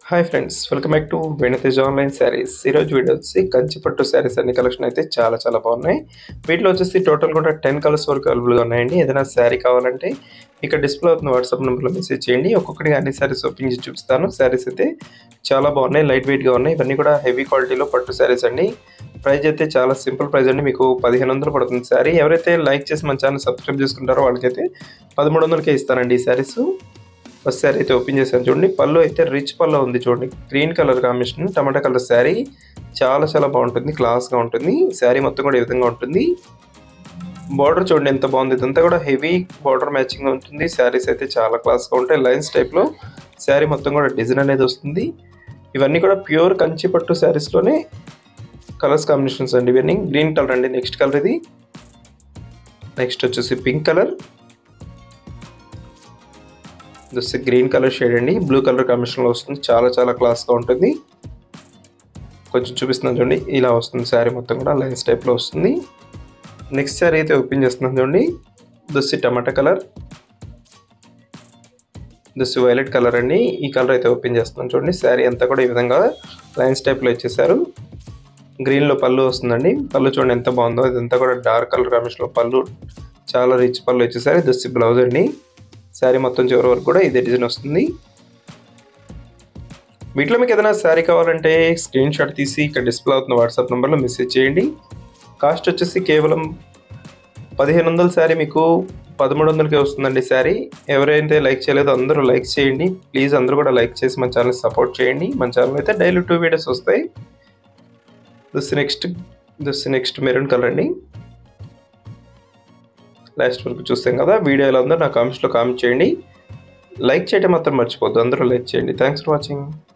hi friends welcome back to Venutej online saris ఈరోజు video వచ్చి కంచి పట్టు శారీస్ అన్ని కలెక్షన్ అయితే చాలా చాలా బాగున్నాయి వీటిలో వచ్చేసి టోటల్ కూడా టెన్ కలర్స్ వరకు అవైలబుల్గా ఉన్నాయండి ఏదైనా శారీ కావాలంటే ఇక్కడ డిస్ప్లే అవుతున్న వాట్సాప్ నెంబర్లో మెసేజ్ చేయండి ఒక్కొక్కటిగా అన్ని శారీస్ ఓపెన్ చేసి చూపిస్తాను శారీస్ అయితే చాలా బాగున్నాయి లైట్ వెయిట్గా ఉన్నాయి ఇవన్నీ కూడా హెవీ క్వాలిటీలో పట్టు శారీస్ అండి ప్రైస్ అయితే చాలా సింపుల్ ప్రైస్ అండి మీకు పదిహేను వందలు పడుతుంది శారీ ఎవరైతే లైక్ చేసి మన ఛానల్ సబ్స్క్రైబ్ చేసుకుంటారో వాళ్ళకైతే పదమూడు వందలకే ఇస్తానండి ఈ శారీస్ ఫస్ట్ శారీ అయితే ఓపెన్ చేశాను చూడండి పళ్ళు అయితే రిచ్ పళ్ళు ఉంది చూడండి green colour combination tomato colour sari చాలా చాలా బాగుంటుంది క్లాస్గా ఉంటుంది శారీ మొత్తం కూడా ఈ విధంగా ఉంటుంది బార్డర్ చూడండి ఎంత బాగుంది ఇదంతా కూడా హెవీ బార్డర్ మ్యాచింగ్ ఉంటుంది శారీస్ అయితే చాలా క్లాస్గా ఉంటాయి లైన్స్ టైప్లో శారీ మొత్తం కూడా డిజైన్ అనేది వస్తుంది ఇవన్నీ కూడా ప్యూర్ కంచి పట్టు శారీస్లోనే కలర్స్ కాంబినేషన్స్ అండి ఇవన్నీ గ్రీన్ కలర్ అండి నెక్స్ట్ కలర్ ఇది నెక్స్ట్ వచ్చేసి pink colour just green colour shade అండి బ్లూ కలర్ కాంబినేషన్లో వస్తుంది చాలా చాలా క్లాస్గా ఉంటుంది కొంచెం చూపిస్తున్నాను చూడండి ఇలా వస్తుంది శారీ మొత్తం కూడా లైన్స్ టైప్లో వస్తుంది నెక్స్ట్ శారీ అయితే ఓపెన్ చేస్తున్నాను చూడండి దొస్సి టమాటా కలర్ దొస్సి వైలెట్ కలర్ అండి ఈ కలర్ అయితే ఓపెన్ చేస్తున్నాను చూడండి శారీ అంతా కూడా ఈ విధంగా లైన్స్ టైప్లో ఇచ్చేసారు గ్రీన్లో పళ్ళు వస్తుందండి పళ్ళు చూడండి ఎంత బాగుందో ఇదంతా కూడా డార్క్ కలర్ కాంబినేషన్లో పళ్ళు చాలా రిచ్ పళ్ళు వచ్చేసరి దొస్సి బ్లౌజ్ అండి శారీ మొత్తం చివరి వరకు కూడా ఇదే డిజైన్ వస్తుంది వీటిలో మీకు ఏదైనా శారీ కావాలంటే స్క్రీన్ షాట్ తీసి ఇక్కడ డిస్ప్లే అవుతున్న వాట్సాప్ నెంబర్లో మెసేజ్ చేయండి కాస్ట్ వచ్చేసి కేవలం పదిహేను వందల శారీ మీకు పదమూడు వందలకే వస్తుందండి శారీ ఎవరైతే లైక్ చేయలేదో అందరూ లైక్ చేయండి ప్లీజ్ అందరూ కూడా లైక్ చేసి మన ఛానల్ సపోర్ట్ చేయండి మన ఛానల్ అయితే డైలీ టూ వీడియోస్ వస్తాయి this next this next maroon colour అండి లాస్ట్ వరకు చూస్తాం కదా వీడియోలో అందరూ నా కామెంట్స్లో కామెంట్ చేయండి లైక్ చేయడం మాత్రం మర్చిపోద్దు అందరూ లైక్ చేయండి థ్యాంక్స్ ఫర్ వాచింగ్